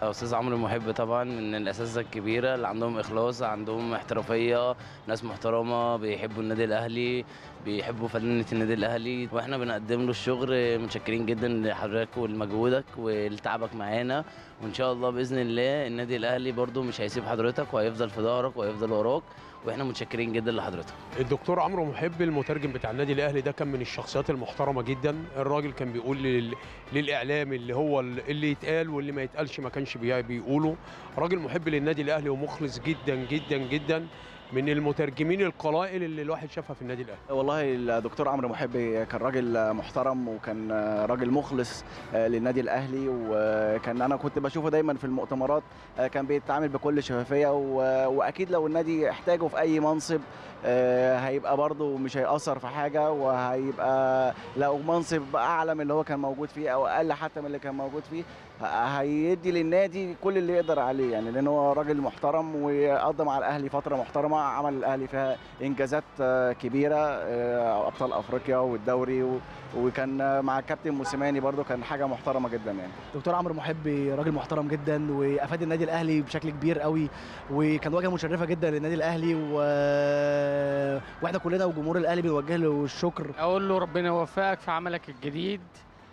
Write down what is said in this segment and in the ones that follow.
استاذ عمرو محب طبعا من الاساتذه الكبيره اللي عندهم اخلاص عندهم احترافيه ناس محترمه بيحبوا النادي الاهلي بيحبوا فنانة النادي الاهلي واحنا بنقدم له الشغل متشكرين جدا لحضرتك ولمجهودك ولتعبك معانا وان شاء الله باذن الله النادي الاهلي برضو مش هيسيب حضرتك وهيفضل في ظهرك وهيفضل وراك واحنا متشكرين جدا لحضرتك الدكتور عمرو محب المترجم بتاع النادي الاهلي ده كان من الشخصيات المحترمه جدا الراجل كان بيقول لل... للاعلام اللي هو اللي يتقال واللي ما يتقالش ما كانش بي- بيقوله راجل محب للنادي الاهلي ومخلص جدا جدا جدا من المترجمين القلائل اللي الواحد شافها في النادي الاهلي والله الدكتور عمرو محب كان راجل محترم وكان راجل مخلص للنادي الاهلي وكان انا كنت بشوفه دايما في المؤتمرات كان بيتعامل بكل شفافيه و- واكيد لو النادي احتاجه في اي منصب هيبقى برضه مش هيأثر في حاجه وهيبقى لو منصب اعلى من اللي هو كان موجود فيه او اقل حتى من اللي كان موجود فيه هيدي للنادي كل اللي يقدر عليه يعني لان هو راجل محترم وقضى مع الاهلي فتره محترمه عمل الاهلي فيها انجازات آه، كبيره آه، ابطال افريقيا والدوري و- وكان مع الكابتن موسيماني برضو كان حاجه محترمه جدا يعني دكتور عمرو محبي راجل محترم جدا وافاد النادي الاهلي بشكل كبير قوي وكان واجهه مشرفه جدا للنادي الاهلي و... واحنا كلنا وجمهور الاهلي بنوجه له الشكر اقول له ربنا يوفقك في عملك الجديد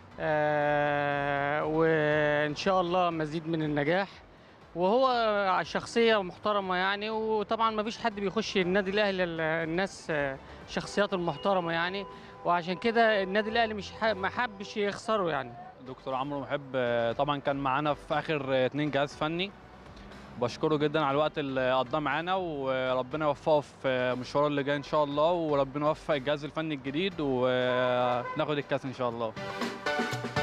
آه وان شاء الله مزيد من النجاح وهو شخصيه محترمه يعني وطبعا ما فيش حد بيخش النادي الاهلي إلا الناس آه، شخصيات المحترمه يعني وعشان كده النادي الاهلي مش ح- ما حبش يخسره يعني دكتور عمرو محب آه، طبعا كان معانا في اخر آه، اتنين جهاز فني بشكره جدا على الوقت اللي قضاه معانا وربنا يوفقه في مشواره اللي جاي ان شاء الله وربنا يوفق الجهاز الفني الجديد وناخد الكاس ان شاء الله